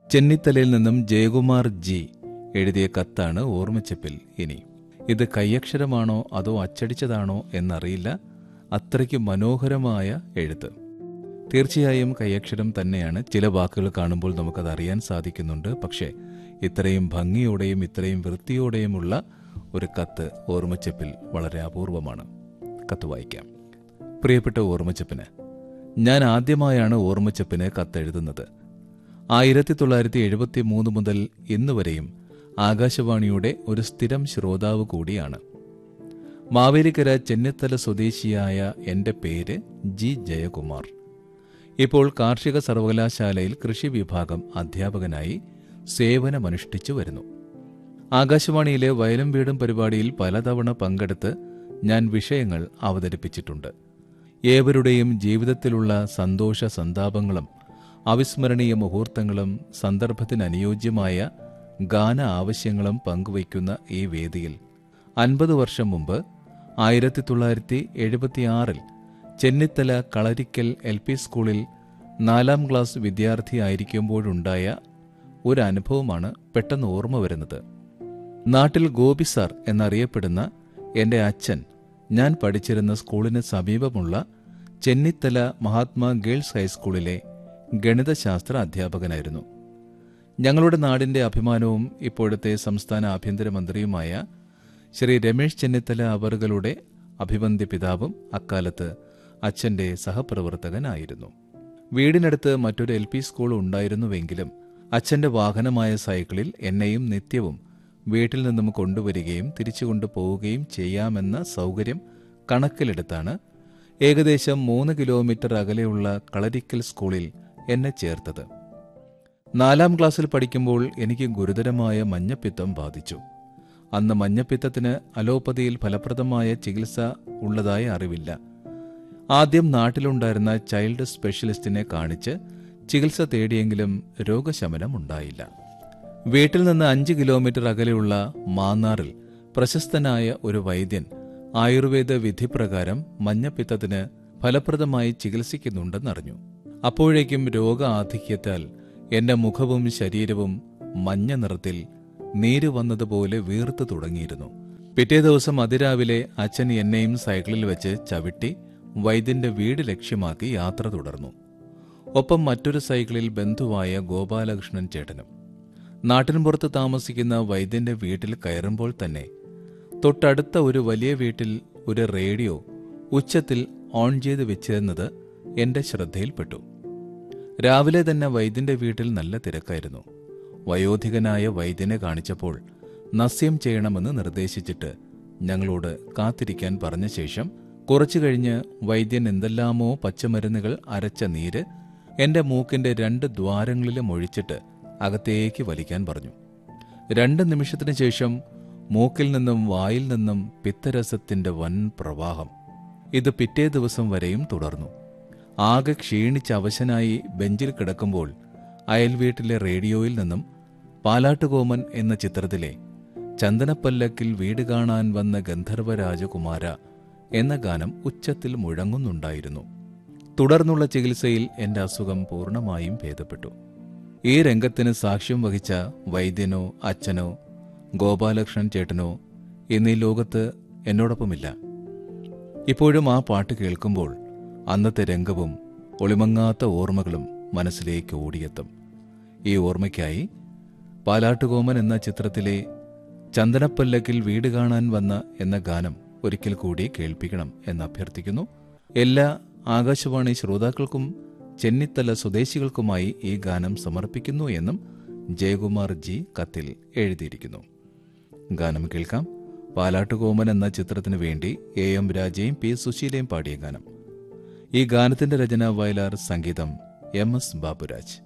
ചെന്നിത്തലയിൽ നിന്നും ജയകുമാർ ജി എഴുതിയ കത്താണ് ഓർമ്മച്ചപ്പിൽ ഇനി ഇത് കൈയക്ഷരമാണോ അതോ അച്ചടിച്ചതാണോ എന്നറിയില്ല അത്രയ്ക്ക് മനോഹരമായ എഴുത്ത് തീർച്ചയായും കൈയക്ഷരം തന്നെയാണ് ചില വാക്കുകൾ കാണുമ്പോൾ നമുക്കത് അറിയാൻ സാധിക്കുന്നുണ്ട് പക്ഷേ ഇത്രയും ഭംഗിയോടെയും ഇത്രയും വൃത്തിയോടെയുമുള്ള ഒരു കത്ത് ഓർമ്മച്ചപ്പിൽ വളരെ അപൂർവമാണ് കത്ത് വായിക്കാം പ്രിയപ്പെട്ട ഓർമ്മച്ചപ്പിന് ഞാൻ ആദ്യമായാണ് ഓർമ്മച്ചപ്പിന് കത്തെഴുതുന്നത് ആയിരത്തി തൊള്ളായിരത്തി എഴുപത്തി മൂന്ന് മുതൽ ഇന്ന് വരെയും ആകാശവാണിയുടെ ഒരു സ്ഥിരം ശ്രോതാവ് കൂടിയാണ് മാവേലിക്കര ചെന്നിത്തല സ്വദേശിയായ എൻ്റെ പേര് ജി ജയകുമാർ ഇപ്പോൾ കാർഷിക സർവകലാശാലയിൽ കൃഷി വിഭാഗം അധ്യാപകനായി സേവനമനുഷ്ഠിച്ചു വരുന്നു ആകാശവാണിയിലെ വയലും വീടും പരിപാടിയിൽ പലതവണ പങ്കെടുത്ത് ഞാൻ വിഷയങ്ങൾ അവതരിപ്പിച്ചിട്ടുണ്ട് ഏവരുടെയും ജീവിതത്തിലുള്ള സന്തോഷ സന്താപങ്ങളും അവിസ്മരണീയ മുഹൂർത്തങ്ങളും സന്ദർഭത്തിനനുയോജ്യമായ ഗാന ആവശ്യങ്ങളും പങ്കുവയ്ക്കുന്ന ഈ വേദിയിൽ അൻപത് വർഷം മുമ്പ് ആയിരത്തി തൊള്ളായിരത്തി എഴുപത്തിയാറിൽ ചെന്നിത്തല കളരിക്കൽ എൽ പി സ്കൂളിൽ നാലാം ക്ലാസ് വിദ്യാർത്ഥിയായിരിക്കുമ്പോഴുണ്ടായ ഒരു അനുഭവമാണ് പെട്ടെന്ന് ഓർമ്മ വരുന്നത് നാട്ടിൽ ഗോപി സാർ എന്നറിയപ്പെടുന്ന എൻ്റെ അച്ഛൻ ഞാൻ പഠിച്ചിരുന്ന സ്കൂളിന് സമീപമുള്ള ചെന്നിത്തല മഹാത്മാ ഗേൾസ് ഹൈസ്കൂളിലെ ഗണിതശാസ്ത്ര അധ്യാപകനായിരുന്നു ഞങ്ങളുടെ നാടിന്റെ അഭിമാനവും ഇപ്പോഴത്തെ സംസ്ഥാന ആഭ്യന്തരമന്ത്രിയുമായ ശ്രീ രമേശ് ചെന്നിത്തല അവറുകളുടെ അഭിവന്ദ്യ പിതാവും അക്കാലത്ത് അച്ഛന്റെ സഹപ്രവർത്തകനായിരുന്നു വീടിനടുത്ത് മറ്റൊരു എൽ പി സ്കൂൾ ഉണ്ടായിരുന്നുവെങ്കിലും അച്ഛന്റെ വാഹനമായ സൈക്കിളിൽ എന്നെയും നിത്യവും വീട്ടിൽ നിന്നും കൊണ്ടുവരികയും തിരിച്ചു കൊണ്ടുപോവുകയും ചെയ്യാമെന്ന സൗകര്യം കണക്കിലെടുത്താണ് ഏകദേശം മൂന്ന് കിലോമീറ്റർ അകലെയുള്ള കളരിക്കൽ സ്കൂളിൽ എന്നെ ചേർത്തത് നാലാം ക്ലാസ്സിൽ പഠിക്കുമ്പോൾ എനിക്ക് ഗുരുതരമായ മഞ്ഞപ്പിത്തം ബാധിച്ചു അന്ന് മഞ്ഞപ്പിത്തത്തിന് അലോപ്പതിയിൽ ഫലപ്രദമായ ചികിത്സ ഉള്ളതായി അറിവില്ല ആദ്യം നാട്ടിലുണ്ടായിരുന്ന ചൈൽഡ് സ്പെഷ്യലിസ്റ്റിനെ കാണിച്ച് ചികിത്സ തേടിയെങ്കിലും രോഗശമനം ഉണ്ടായില്ല വീട്ടിൽ നിന്ന് അഞ്ച് കിലോമീറ്റർ അകലെയുള്ള മാന്നാറിൽ പ്രശസ്തനായ ഒരു വൈദ്യൻ ആയുർവേദ വിധിപ്രകാരം മഞ്ഞപ്പിത്തത്തിന് ഫലപ്രദമായി ചികിത്സിക്കുന്നുണ്ടെന്നറിഞ്ഞു അപ്പോഴേക്കും രോഗ ആധിക്യത്താൽ എന്റെ മുഖവും ശരീരവും മഞ്ഞ നിറത്തിൽ നീര് വന്നതുപോലെ വീർത്തു തുടങ്ങിയിരുന്നു പിറ്റേ ദിവസം അതിരാവിലെ അച്ഛൻ എന്നെയും സൈക്കിളിൽ വെച്ച് ചവിട്ടി വൈദ്യന്റെ വീട് ലക്ഷ്യമാക്കി യാത്ര തുടർന്നു ഒപ്പം മറ്റൊരു സൈക്കിളിൽ ബന്ധുവായ ഗോപാലകൃഷ്ണൻ ചേട്ടനും നാട്ടിൻപുറത്ത് താമസിക്കുന്ന വൈദ്യന്റെ വീട്ടിൽ കയറുമ്പോൾ തന്നെ തൊട്ടടുത്ത ഒരു വലിയ വീട്ടിൽ ഒരു റേഡിയോ ഉച്ചത്തിൽ ഓൺ ചെയ്ത് വെച്ചിരുന്നത് എന്റെ ശ്രദ്ധയിൽപ്പെട്ടു രാവിലെ തന്നെ വൈദ്യന്റെ വീട്ടിൽ നല്ല തിരക്കായിരുന്നു വയോധികനായ വൈദ്യനെ കാണിച്ചപ്പോൾ നസ്യം ചെയ്യണമെന്ന് നിർദ്ദേശിച്ചിട്ട് ഞങ്ങളോട് കാത്തിരിക്കാൻ പറഞ്ഞ ശേഷം കുറച്ചു കഴിഞ്ഞ് വൈദ്യൻ എന്തെല്ലാമോ പച്ചമരുന്നുകൾ അരച്ച നീര് എന്റെ മൂക്കിന്റെ രണ്ട് ദ്വാരങ്ങളിലും ഒഴിച്ചിട്ട് അകത്തേക്ക് വലിക്കാൻ പറഞ്ഞു രണ്ട് നിമിഷത്തിന് ശേഷം മൂക്കിൽ നിന്നും വായിൽ നിന്നും പിത്തരസത്തിന്റെ വൻ പ്രവാഹം ഇത് പിറ്റേ ദിവസം വരെയും തുടർന്നു ആകെ ക്ഷീണിച്ച് അവശനായി ബെഞ്ചിൽ കിടക്കുമ്പോൾ അയൽവീട്ടിലെ റേഡിയോയിൽ നിന്നും പാലാട്ടുകോമൻ എന്ന ചിത്രത്തിലെ ചന്ദനപ്പല്ലക്കിൽ വീട് കാണാൻ വന്ന ഗന്ധർവ രാജകുമാര എന്ന ഗാനം ഉച്ചത്തിൽ മുഴങ്ങുന്നുണ്ടായിരുന്നു തുടർന്നുള്ള ചികിത്സയിൽ എന്റെ അസുഖം പൂർണ്ണമായും ഭേദപ്പെട്ടു ഈ രംഗത്തിന് സാക്ഷ്യം വഹിച്ച വൈദ്യനോ അച്ഛനോ ഗോപാലകൃഷ്ണൻ ചേട്ടനോ എന്നീ ലോകത്ത് എന്നോടൊപ്പമില്ല ഇപ്പോഴും ആ പാട്ട് കേൾക്കുമ്പോൾ അന്നത്തെ രംഗവും ഒളിമങ്ങാത്ത ഓർമ്മകളും മനസ്സിലേക്ക് ഓടിയെത്തും ഈ ഓർമ്മയ്ക്കായി പാലാട്ടുകോമൻ എന്ന ചിത്രത്തിലെ ചന്ദനപ്പല്ലക്കിൽ വീട് കാണാൻ വന്ന എന്ന ഗാനം ഒരിക്കൽ കൂടി കേൾപ്പിക്കണം എന്ന് അഭ്യർത്ഥിക്കുന്നു എല്ലാ ആകാശവാണി ശ്രോതാക്കൾക്കും ചെന്നിത്തല സ്വദേശികൾക്കുമായി ഈ ഗാനം സമർപ്പിക്കുന്നു എന്നും ജയകുമാർ ജി കത്തിൽ എഴുതിയിരിക്കുന്നു ഗാനം കേൾക്കാം പാലാട്ടുകോമൻ എന്ന ചിത്രത്തിനു വേണ്ടി എ എം രാജയും പി സുശീലയും പാടിയ ഗാനം ഈ ഗാനത്തിന്റെ രചന വയലാർ സംഗീതം എം എസ് ബാബുരാജ്